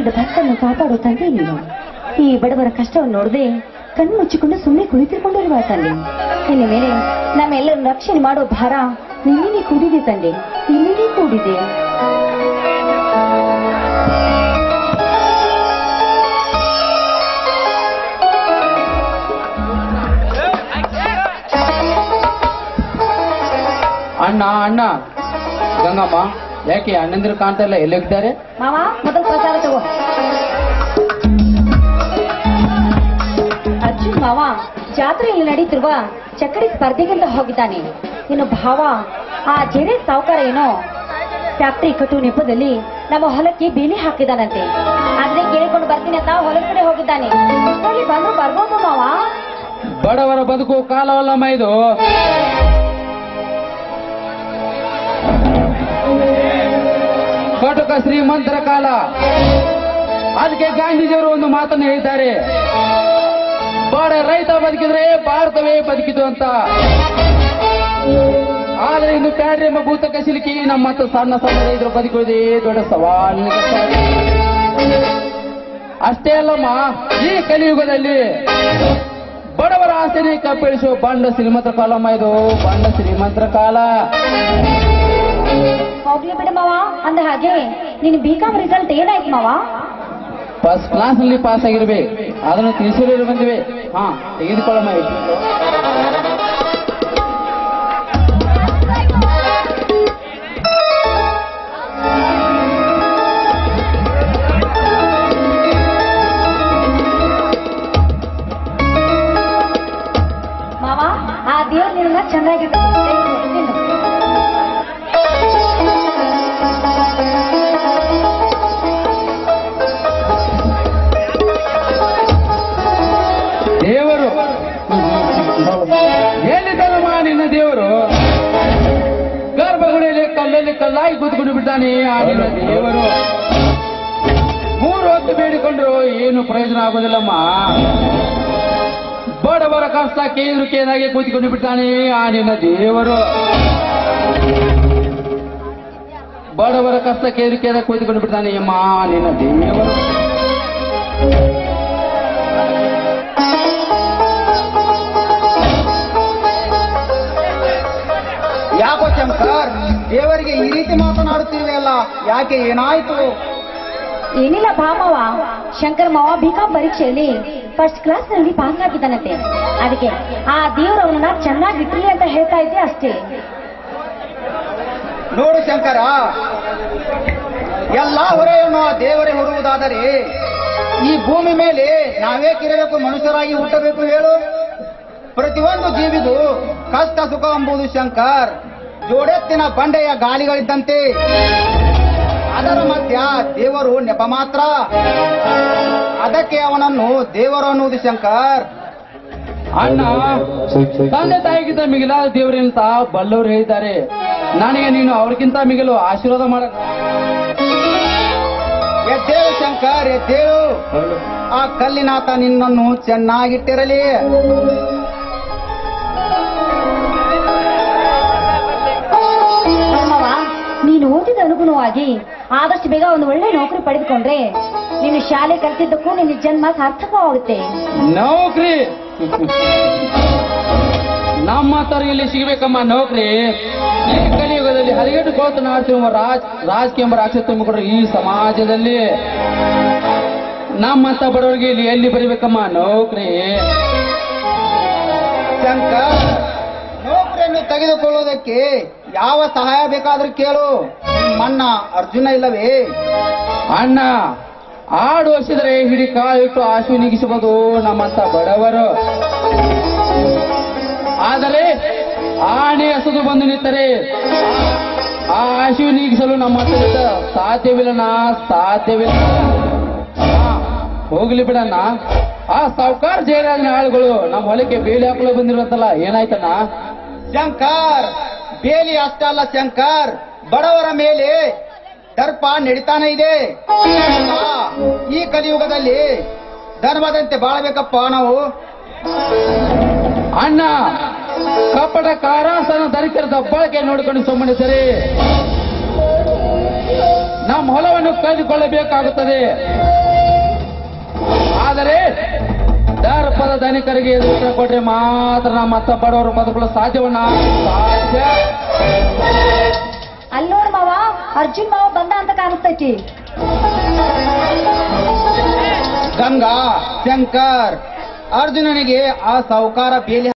ನಂಬಿದ ಭಕ್ತನ್ನು ಕಾಪಾಡೋ ತಂದೆ ನೀನು ಈ ಬಡವರ ಕಷ್ಟವನ್ನು ನೋಡದೆ ಕಣ್ಣು ಮುಚ್ಚಿಕೊಂಡು ಸುಮ್ಮನೆ ಕುಳಿತಿರ್ಕೊಂಡಿರುವ ತಂದೆ ಇನ್ನು ಮೇಲೆ ನಮ್ಮೆಲ್ಲರೂ ರಕ್ಷಣೆ ಮಾಡೋ ಭಾರ ನಿನ್ನೆ ಕೂಡಿದೆ ತಂದೆ ನಿನ್ನೆ ಕೂಡಿದೆ ಅಣ್ಣ ಅಣ್ಣ ಗಂಗಮ್ಮ ಯಾಕೆ ಅಣ್ಣಂದಿರು ಕಾಣ್ತಾ ಇಲ್ಲ ಎಲ್ಲಿದ್ದಾರೆ ಮಾವ ಮೊದಲು ಪ್ರಸಾದ ತಗೋ ಅರ್ಜುನ್ ಮಾವ ಜಾತ್ರೆಯಲ್ಲಿ ನಡೀತಿರುವ ಚಕ್ಕಡಿ ಸ್ಪರ್ಧೆಗೆಂತ ಹೋಗಿದ್ದಾನೆ ಇನ್ನು ಭಾವ ಆ ಜೆರೆ ಸಾವುಕಾರ ಏನೋ ಫ್ಯಾಕ್ಟರಿ ಕಟ್ಟುವ ನೆಪದಲ್ಲಿ ನಮ್ಮ ಹೊಲಕ್ಕೆ ಬೇಲಿ ಹಾಕಿದಾನಂತೆ ಆದ್ರೆ ಕೇಳಿಕೊಂಡು ಬರ್ತೀನಿ ಅಂತ ಹೊಲದ ಕಡೆ ಹೋಗಿದ್ದಾನೆ ಇಷ್ಟರಲ್ಲಿ ಬಂದ್ರು ಬರ್ಬೋದು ಮಾವ ಬಡವರ ಬದುಕು ಕಾಲವಲ್ಲಮ್ಮ ಇದು ಕಟುಕ ಶ್ರೀಮಂತರ ಕಾಲ ಅದಕ್ಕೆ ಗಾಂಧೀಜಿಯವರು ಒಂದು ಮಾತನ್ನು ಹೇಳಿದ್ದಾರೆ ಬಡ ರೈತ ಬದುಕಿದ್ರೆ ಭಾರತವೇ ಬದುಕಿತು ಅಂತ ಆದ್ರೆ ಇನ್ನು ಪ್ಯಾಡ್ರಿ ಎಂಬ ಭೂತಕ ಸಿಲುಕಿ ನಮ್ಮ ಮತ್ತು ಸಣ್ಣ ಸಣ್ಣ ರೈತರು ಬದುಕುವುದೇ ದೊಡ್ಡ ಸವಾಲಿನ ಕೆಲಸ. ಅಷ್ಟೇ ಅಲ್ಲಮ್ಮ ಈ ಕಲಿಯುಗದಲ್ಲಿ ಬಡವರ ಆಸೆನೆ ಕಪ್ಪಿಳಿಸುವ ಬಂಡ ಶ್ರೀಮಂತರ ಕಾಲಮ್ಮ ಇದು ಬಂಡ ಶ್ರೀಮಂತರ ಕಾಲ ಹೋಗ್ಲಿ ಬಿಡು ಮಾವ ಅಂದ ಹಾಗೆ ನಿನ್ ಬಿ ಕಾಮ್ ರಿಸಲ್ಟ್ ಏನಾಯ್ತು ಮಾವ ಫಸ್ಟ್ ಕ್ಲಾಸ್ ನಲ್ಲಿ ಪಾಸ್ ಆಗಿರ್ಬೇಕು ಅದನ್ನು ತಿಳಿಸಿರೋ ಬಂದಿವೆ ಹಾ ತೆಗೆದುಕೊಳ್ಳಮ್ಮ ಎಷ್ಟು. ಮಾವ ಆ ದೇವ್ರ ನಿನ್ನ ಚೆನ್ನಾಗಿಟ್ಟು ದೇವರು ಎಲ್ಲಿದ್ದಲ್ಲಮ್ಮ ನಿನ್ನ ದೇವರು ಗರ್ಭಗುಡಿಯಲ್ಲಿ ಕಲ್ಲಲ್ಲಿ ಕಲ್ಲಾಗಿ ಕೂತ್ಕೊಂಡು ಬಿದ್ದಾನೆ ಆ ನಿನ್ನ ದೇವರು ಮೂರು ಹೊತ್ತು ಬೇಡಿಕೊಂಡ್ರು ಏನು ಪ್ರಯೋಜನ ಆಗೋದಿಲ್ಲಮ್ಮ ಬಡವರ ಕಷ್ಟ ಕೇಂದ್ರ ಕೇಂದ್ರಾಗಿ ಕೂತ್ಕೊಂಡು ಬಿದ್ದಾನೆ ಆ ನಿನ್ನ ದೇವರು ಬಡವರ ಕಷ್ಟ ಕೇಂದ್ರ ಕೇಂದ್ರ ಕೂತ್ಕೊಂಡು ಬಿದ್ದಾನೆ ಅಮ್ಮ ನಿನ್ನ ದೇವರು ಯಾಕೋ ಶಂಕರ್ ದೇವರಿಗೆ ಈ ರೀತಿ ಮಾತನಾಡುತ್ತಿರುವೆಯಲ್ಲ ಯಾಕೆ ಏನಾಯ್ತು ಏನಿಲ್ಲ ಬಾ ಮಾವ ಶಂಕರ್ ಮಾವ ಬಿ ಕಾಮ್ ಪರೀಕ್ಷೆಯಲ್ಲಿ ಫಸ್ಟ್ ಕ್ಲಾಸ್ ನಲ್ಲಿ ಪಾಸ್ ಆಗಿದ್ದಾನಂತೆ ಅದಕ್ಕೆ ಆ ದೇವ್ರು ಅವನನ್ನ ಚೆನ್ನಾಗಿ ಇಟ್ಲಿ ಅಂತ ಹೇಳ್ತಾ ಇದ್ದೆ ಅಷ್ಟೇ ನೋಡು ಶಂಕರ ಎಲ್ಲಾ ಹೊರೆಯನ್ನು ಆ ದೇವರೇ ಹೊರುವುದಾದರೆ ಈ ಭೂಮಿ ಮೇಲೆ ನಾವೇಕಿರಬೇಕು ಮನುಷ್ಯರಾಗಿ ಹುಟ್ಟಬೇಕು ಹೇಳು ಪ್ರತಿಯೊಂದು ಜೀವಿಗೂ ಕಷ್ಟ ಸುಖ ಎಂಬುದು ಶಂಕರ್ ಜೋಡೆತ್ತಿನ ಬಂಡೆಯ ಗಾಳಿಗಳಿದ್ದಂತೆ ಅದರ ಮಧ್ಯ ದೇವರು ನೆಪ ಮಾತ್ರ ಅದಕ್ಕೆ ಅವನನ್ನು ದೇವರು ಅನ್ನುವುದು ಶಂಕರ್ ಅಣ್ಣ ತಂದೆ ತಾಯಿಗಿಂತ ಮಿಗಿಲಾದ ದೇವರಂತ ಬಲ್ಲವರು ಹೇಳಿದ್ದಾರೆ ನನಗೆ ನೀನು ಅವ್ರಿಗಿಂತ ಮಿಗಿಲು ಆಶೀರ್ವಾದ ಮಾಡ ಎದ್ದೇಳು ಶಂಕರ್ ಎದ್ದೇಳು ಆ ಕಲ್ಲಿನಾಥ ನಿನ್ನನ್ನು ಚೆನ್ನಾಗಿಟ್ಟಿರಲಿ ಮಾವ ನೀನು ಓದಿದ ಅನುಗುಣವಾಗಿ ಆದಷ್ಟು ಬೇಗ ಒಂದು ಒಳ್ಳೆ ನೌಕರಿ ಪಡೆದುಕೊಂಡ್ರೆ ನೀನು ಶಾಲೆ ಕಲಿತಿದ್ದಕ್ಕೂ ನಿನ್ನ ಜನ್ಮ ಸಾರ್ಥಕವಾಗುತ್ತೆ ನೌಕರಿ ನಮ್ಮ ತರ ಇಲ್ಲಿ ಸಿಗಬೇಕಮ್ಮ ನೌಕರಿ ಈ ಕಲಿಯುಗದಲ್ಲಿ ಹರಿಗೆಟ್ಟು ಕೋತು ನಾಡ್ತಿರುವ ರಾಜ್ ರಾಜಕೀಯ ಎಂಬ ರಾಕ್ಷಸ ತುಂಬಿಕೊಡ್ರು ಈ ಸಮಾಜದಲ್ಲಿ ನಮ್ಮಂತ ಬಡವರಿಗೆ ಇಲ್ಲಿ ಎಲ್ಲಿ ಬರೀಬೇಕಮ್ಮ ನೌಕರಿ ಶಂಕರ್ ನೌಕರಿಯನ್ನು ತೆಗೆದುಕೊಳ್ಳುವುದಕ್ಕೆ ಯಾವ ಸಹಾಯ ಬೇಕಾದ್ರೂ ಕೇಳು ಮನ್ನ ಅರ್ಜುನ ಇಲ್ಲವೇ ಅಣ್ಣ ಆಡು ವರ್ಷದರೆ ಹಿಡಿ ಕಾಲಿಟ್ಟು ಆಶು ನೀಗಿಸಬಹುದು ನಮ್ಮಂತ ಬಡವರು ಆದರೆ ಆನೆ ಹಸುದು ಬಂದು ನಿಂತರೆ ಆ ಆಶು ನೀಗಿಸಲು ನಮ್ಮ ಹತ್ತಿರ ಸಾಧ್ಯವಿಲ್ಲನ ಸಾಧ್ಯವಿಲ್ಲ ಹಾ, ಹೋಗ್ಲಿ ಬಿಡಣ್ಣ ಆ ಸಾವುಕಾರ ಜಯರಾಜನ ಆಳುಗಳು ನಮ್ಮ ಹೊಲಕ್ಕೆ ಬೇಲಿ ಹಾಕಲು ಬಂದಿರುತ್ತಲ್ಲ ಏನಾಯ್ತಣ್ಣ ಶಂಕರ್ ಬೇಲಿ ಅಷ್ಟೇ ಅಲ್ಲ ಶಂಕರ್ ಬಡವರ ಮೇಲೆ ದರ್ಪ ನಡೀತಾನೆ ಇದೆ ಆ, ಈ ಕಲಿಯುಗದಲ್ಲಿ ಧರ್ಮದಂತೆ ಬಾಳಬೇಕಪ್ಪ ನಾವು ಅಣ್ಣ ಕಪಟ ಕಾರಾಸನ ದರಿದ್ರ ದಬ್ಬಳಕೆ ನೋಡಿಕೊಂಡು ಸುಮ್ಮನೆ ಸರಿ ನಮ್ಮ ಹೊಲವನ್ನು ಕಳೆದುಕೊಳ್ಳಬೇಕಾಗುತ್ತದೆ ಆದರೆ ದರ್ಪದ ಧನಿಕರಿಗೆ ಇದು ಉತ್ತರ ಕೊಟ್ರೆ ಮಾತ್ರ ನಮ್ಮ ಮತ್ತ ಬಡವರು ಬದುಕಲು ಸಾಧ್ಯವನ್ನ ಸಾಧ್ಯ ಅಲ್ಲಿ ನೋಡು ಮಾವ ಅರ್ಜುನ್ ಮಾವ ಬಂದ ಅಂತ ಕಾಣಿಸ್ತೈತಿ ಗಂಗಾ ಶಂಕರ್ ಅರ್ಜುನನಿಗೆ ಆ ಸಾಹುಕಾರ ಬೇಲಿ